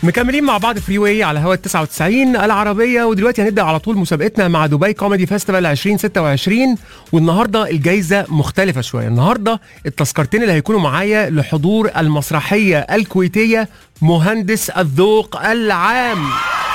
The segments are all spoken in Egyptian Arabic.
مكملين مع بعض فري واي على هوا 99 العربيه ودلوقتي هنبدا على طول مسابقتنا مع دبي كوميدي فيستيفال 2026 والنهارده الجايزه مختلفه شويه النهارده التذكرتين اللي هيكونوا معايا لحضور المسرحيه الكويتيه مهندس الذوق العام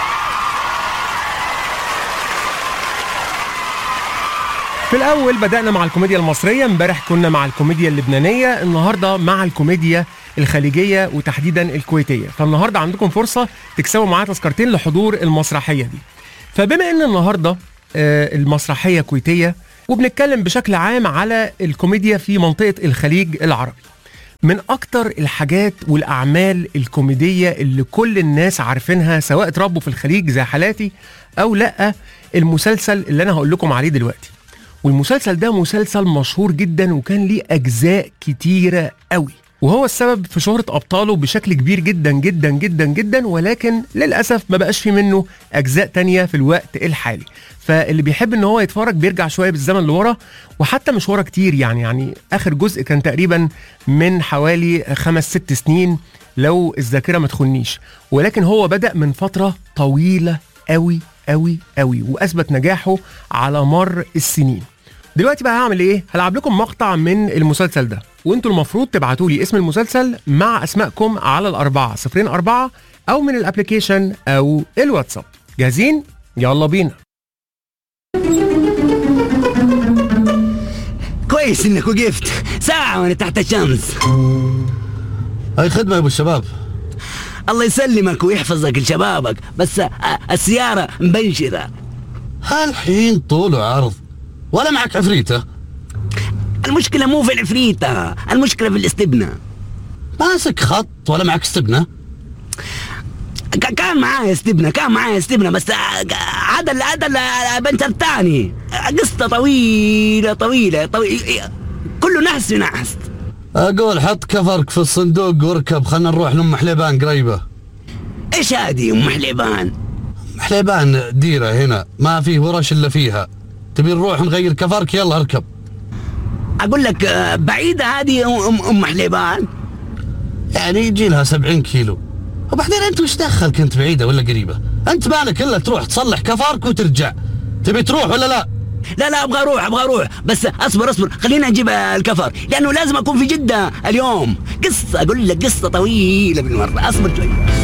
في الاول بدانا مع الكوميديا المصريه امبارح كنا مع الكوميديا اللبنانيه النهارده مع الكوميديا الخليجيه وتحديدا الكويتيه فالنهارده عندكم فرصه تكسبوا معايا تذكرتين لحضور المسرحيه دي فبما ان النهارده آه، المسرحيه كويتيه وبنتكلم بشكل عام على الكوميديا في منطقه الخليج العربي من اكتر الحاجات والاعمال الكوميديه اللي كل الناس عارفينها سواء اتربوا في الخليج زي حالاتي او لا المسلسل اللي انا هقول لكم عليه دلوقتي والمسلسل ده مسلسل مشهور جدا وكان ليه اجزاء كتيره قوي وهو السبب في شهرة أبطاله بشكل كبير جدا جدا جدا جدا ولكن للأسف ما بقاش في منه أجزاء تانية في الوقت الحالي فاللي بيحب ان هو يتفرج بيرجع شوية بالزمن لورا وحتى مش ورا كتير يعني يعني آخر جزء كان تقريبا من حوالي خمس ست سنين لو الذاكرة ما تخنيش ولكن هو بدأ من فترة طويلة قوي قوي قوي وأثبت نجاحه على مر السنين دلوقتي بقى هعمل ايه؟ هلعب لكم مقطع من المسلسل ده وانتوا المفروض تبعتوا لي اسم المسلسل مع اسمائكم على الاربعه صفرين اربعه او من الابلكيشن او الواتساب جاهزين؟ يلا بينا كويس انك وقفت ساعة وانا تحت الشمس هاي خدمة يا ابو الشباب الله يسلمك ويحفظك لشبابك بس آه، السيارة مبنشرة هالحين طول وعرض ولا معك عفريتة المشكلة مو في العفريتة المشكلة في الاستبنة ماسك خط ولا معك استبنة ك- كان معايا استبنة كان معايا استبنة بس آه، هذا ال- هذا ال- بنشر تاني قصة طويلة طويلة طويلة كله نحس في نحس اقول حط كفرك في الصندوق واركب خلنا نروح لام حليبان قريبة ايش هذه ام حليبان حليبان ديرة هنا ما فيه ورش الا فيها تبي نروح نغير كفرك يلا اركب اقول لك آه، بعيدة هذه ام ام حليبان يعني يجي لها 70 كيلو وبعدين انت وش دخلك انت بعيدة ولا قريبة انت مالك الا تروح تصلح كفرك وترجع تبي تروح ولا لا لا لا ابغى اروح ابغى اروح بس اصبر اصبر خلينا نجيب الكفر لانه لازم اكون في جده اليوم قصه اقول لك قصه طويله بالمره اصبر شوي